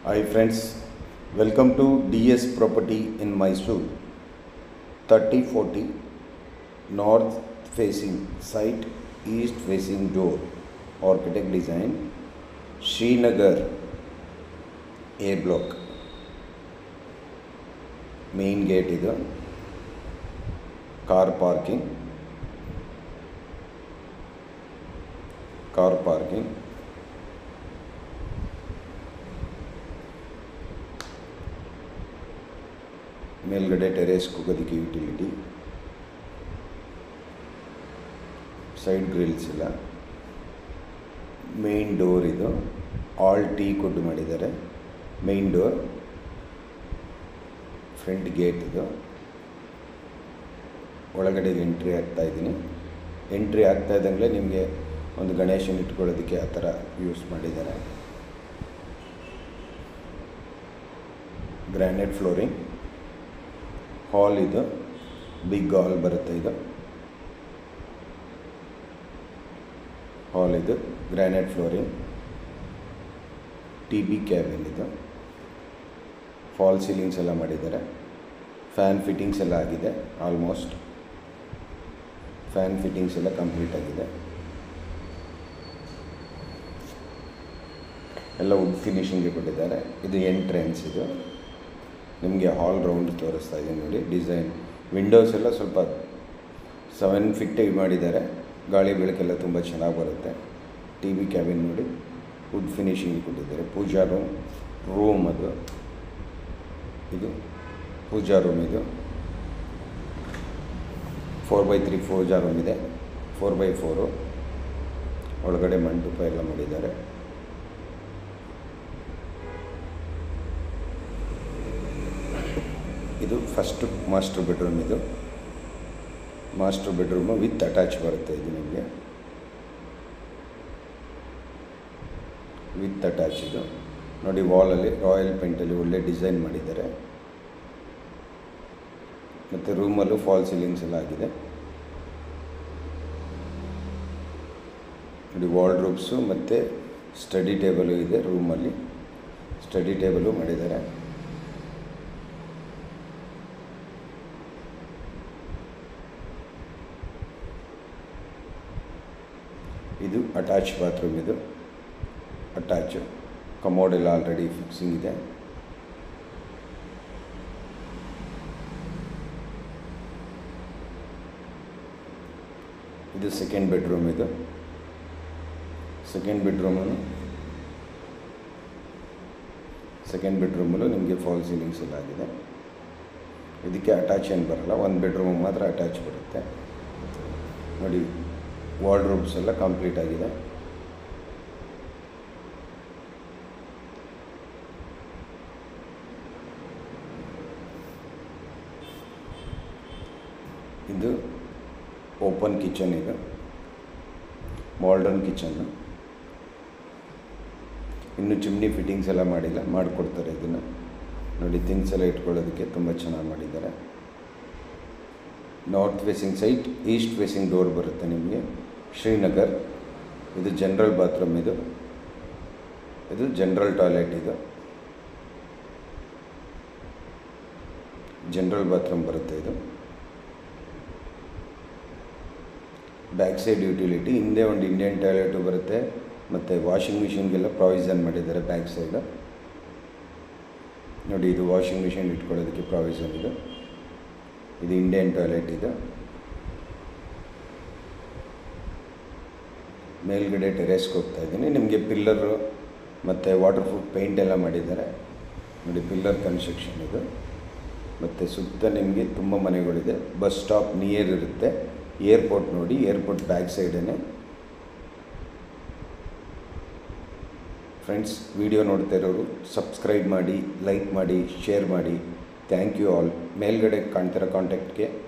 Hi friends, welcome to DS Property in Mysore. 3040 north facing site, east facing door. Architect design, Srinagar A block. Main gate ಇದು car parking car parking ಮೇಲ್ಗಡೆ terrace ಹೋಗೋದಕ್ಕೆ utility side grills ಇಲ್ಲ main door ಇದು all teak ಕೊಟ್ಟು ಮಾಡಿದ್ದಾರೆ main door front gate ಇದು ಒಳಗಡೆ entry ಆಗ್ತಾ ಇದ್ದೀನಿ ಎಂಟ್ರಿ ಆಗ್ತಾ ಇದ್ದಂಗೆ ನಿಮಗೆ ಒಂದು ಗಣೇಶನ ಇಟ್ಕೊಳ್ಳೋದಕ್ಕೆ ಆ ಥರ ಯೂಸ್ ಮಾಡಿದ್ದಾರೆ ಗ್ರ್ಯಾನೈಟ್ ಫ್ಲೋರಿಂಗ್ ಹಾಲ್ ಇದು ಬಿಗ್ ಹಾಲ್ ಬರುತ್ತೆ ಇದು ಹಾಲ್ ಇದು granite flooring T V cabin ಇದು ಫಾಲ್ ಸೀಲಿಂಗ್ಸ್ ಎಲ್ಲ ಮಾಡಿದ್ದಾರೆ ಫ್ಯಾನ್ ಫಿಟ್ಟಿಂಗ್ಸ್ ಎಲ್ಲ ಆಗಿದೆ ಆಲ್ಮೋಸ್ಟ್ ಫ್ಯಾನ್ ಫಿಟ್ಟಿಂಗ್ಸ್ ಎಲ್ಲ ಕಂಪ್ಲೀಟ್ ಆಗಿದೆ ಎಲ್ಲ ವುಡ್ ಫಿನಿಶಿಂಗ್ಗೆ ಕೊಟ್ಟಿದ್ದಾರೆ ಇದು ಎಂಟ್ರೆನ್ಸ್ ಇದು ನಿಮಗೆ ಹಾಲ್ ರೌಂಡ್ ತೋರಿಸ್ತಾ ಇದೆ ನೋಡಿ ಡಿಸೈನ್ ವಿಂಡೋಸ್ ಎಲ್ಲ ಸ್ವಲ್ಪ ಸೆವೆನ್ ಫಿಟ್ಟಿಗೆ ಮಾಡಿದ್ದಾರೆ ಗಾಳಿ ಬೆಳಕೆಲ್ಲ ತುಂಬ ಚೆನ್ನಾಗಿ ಬರುತ್ತೆ ಟಿ ವಿ ಕ್ಯಾಬಿನ್ ನೋಡಿ ವುಡ್ ಫಿನಿಶಿಂಗ್ ಕೊಟ್ಟಿದ್ದಾರೆ ಪೂಜಾ ರೂಮ್ ರೂಮ್ ಅದು ಇದು ಪೂಜಾ ರೂಮ್ ಇದು four by three pooja room ಇದೆ ಫೋರ್ ಬೈ ಫೋರು ಒಳಗಡೆ ಮಂಟಪ ಎಲ್ಲ ಮಾಡಿದ್ದಾರೆ ಇದು ಫಸ್ಟ್ ಮಾಸ್ಟರ್ ಬೆಡ್ರೂಮ್ ಇದು ಮಾಸ್ಟರ್ ಬೆಡ್ರೂಮು ವಿತ್ ಅಟ್ಯಾಚ್ ಬರುತ್ತೆ ಇದು ನಿಮಗೆ ವಿತ್ ಅಟ್ಯಾಚ್ ಇದು ನೋಡಿ ವಾಲಲ್ಲಿ ರಾಯಲ್ ಪೇಂಟಲ್ಲಿ ಒಳ್ಳೆ ಡಿಸೈನ್ ಮಾಡಿದ್ದಾರೆ ಮತ್ತು ರೂಮಲ್ಲೂ ಫಾಲ್ ಸೀಲಿಂಗ್ಸ್ ಎಲ್ಲ ಆಗಿದೆ ನೋಡಿ ವಾರ್ಡ್ರೂಬ್ಸು ಮತ್ತು ಸ್ಟಡಿ ಟೇಬಲು ಇದೆ ರೂಮಲ್ಲಿ ಸ್ಟಡಿ ಟೇಬಲು ಮಾಡಿದ್ದಾರೆ ಇದು ಅಟ್ಯಾಚ್ ಬಾತ್ರೂಮ್ ಇದು ಅಟ್ಯಾಚು ಕಮೋಡ್ ಎಲ್ಲ ಆಲ್ರೆಡಿ ಫಿಕ್ಸಿಂಗ್ ಇದೆ ಇದು ಸೆಕೆಂಡ್ ಬೆಡ್ರೂಮ್ ಇದು ಸೆಕೆಂಡ್ ಬೆಡ್ರೂಮನ್ನು ಸೆಕೆಂಡ್ ಬೆಡ್ರೂಮಲ್ಲೂ ನಿಮಗೆ ಫಾಲ್ ಸೀಲಿಂಗ್ಸ್ ಎಲ್ಲ ಆಗಿದೆ ಇದಕ್ಕೆ ಅಟ್ಯಾಚ್ ಏನು ಬರಲ್ಲ ಒಂದು ಬೆಡ್ರೂಮ್ ಮಾತ್ರ ಅಟ್ಯಾಚ್ ಬರುತ್ತೆ ನೋಡಿ ವಾರ್ಡ್ರೋಬ್ಸ್ ಎಲ್ಲ ಕಂಪ್ಲೀಟ್ ಆಗಿದೆ ಇದು ಓಪನ್ ಕಿಚನ್ ಇದು ಮಾಡರ್ನ್ ಕಿಚನ್ನು ಇನ್ನು ಚಿಮ್ನಿ ಫಿಟ್ಟಿಂಗ್ಸ್ ಎಲ್ಲ ಮಾಡಿಲ್ಲ ಮಾಡಿಕೊಡ್ತಾರೆ ಇದನ್ನು ನೋಡಿ ಥಿಂಗ್ಸ್ ಎಲ್ಲ ಇಟ್ಕೊಳ್ಳೋದಕ್ಕೆ ತುಂಬ ಚೆನ್ನಾಗಿ ಮಾಡಿದ್ದಾರೆ north facing site east facing door ಬರುತ್ತೆ ನಿಮಗೆ ಶ್ರೀನಗರ್ ಇದು ಜನ್ರಲ್ ಬಾತ್ರೂಮ್ ಇದು ಇದು ಜನ್ರಲ್ ಟಾಯ್ಲೆಟ್ ಇದು ಜನ್ರಲ್ ಬಾತ್ರೂಮ್ ಬರುತ್ತೆ ಇದು ಬ್ಯಾಕ್ ಸೈಡ್ ಯುಟಿಲಿಟಿ ಹಿಂದೆ ಒಂದು ಇಂಡಿಯನ್ ಟಾಯ್ಲೆಟು ಬರುತ್ತೆ ಮತ್ತು ವಾಷಿಂಗ್ ಮಿಷಿನ್ಗೆಲ್ಲ ಪ್ರಾವಿಷನ್ ಮಾಡಿದ್ದಾರೆ ಬ್ಯಾಕ್ ಸೈಡು ನೋಡಿ ಇದು ವಾಷಿಂಗ್ ಮಿಷಿನ್ ಇಟ್ಕೊಳ್ಳೋದಕ್ಕೆ ಪ್ರಾವಿಷನ್ ಇದು ಇದು ಇಂಡಿಯನ್ ಟಾಯ್ಲೆಟ್ ಇದು ಮೇಲ್ಗಡೆ ಟೆರೇಸ್ಗೆ ಹೋಗ್ತಾ ಇದ್ದೀನಿ ನಿಮಗೆ ಪಿಲ್ಲರು ಮತ್ತು ವಾಟರ್ ಪ್ರೂಫ್ ಪೇಂಟ್ ಎಲ್ಲ ಮಾಡಿದ್ದಾರೆ ನೋಡಿ ಪಿಲ್ಲರ್ ಕನ್ಸ್ಟ್ರಕ್ಷನ್ ಇದು ಮತ್ತು ಸುತ್ತ ನಿಮಗೆ ತುಂಬ ಮನೆಗಳಿದೆ ಬಸ್ ಸ್ಟಾಪ್ ನಿಯರ್ ಇರುತ್ತೆ ಏರ್ಪೋರ್ಟ್ ನೋಡಿ ಏರ್ಪೋರ್ಟ್ ಬ್ಯಾಕ್ ಸೈಡೇ ಫ್ರೆಂಡ್ಸ್ ವಿಡಿಯೋ ನೋಡ್ತಾ ಇರೋರು ಸಬ್ಸ್ಕ್ರೈಬ್ ಮಾಡಿ ಲೈಕ್ ಮಾಡಿ ಶೇರ್ ಮಾಡಿ ಥ್ಯಾಂಕ್ ಯು ಆಲ್ ಮೇಲ್ಗಡೆ ಕಾಣ್ತಿರೋ ಕಾಂಟ್ಯಾಕ್ಟ್ಗೆ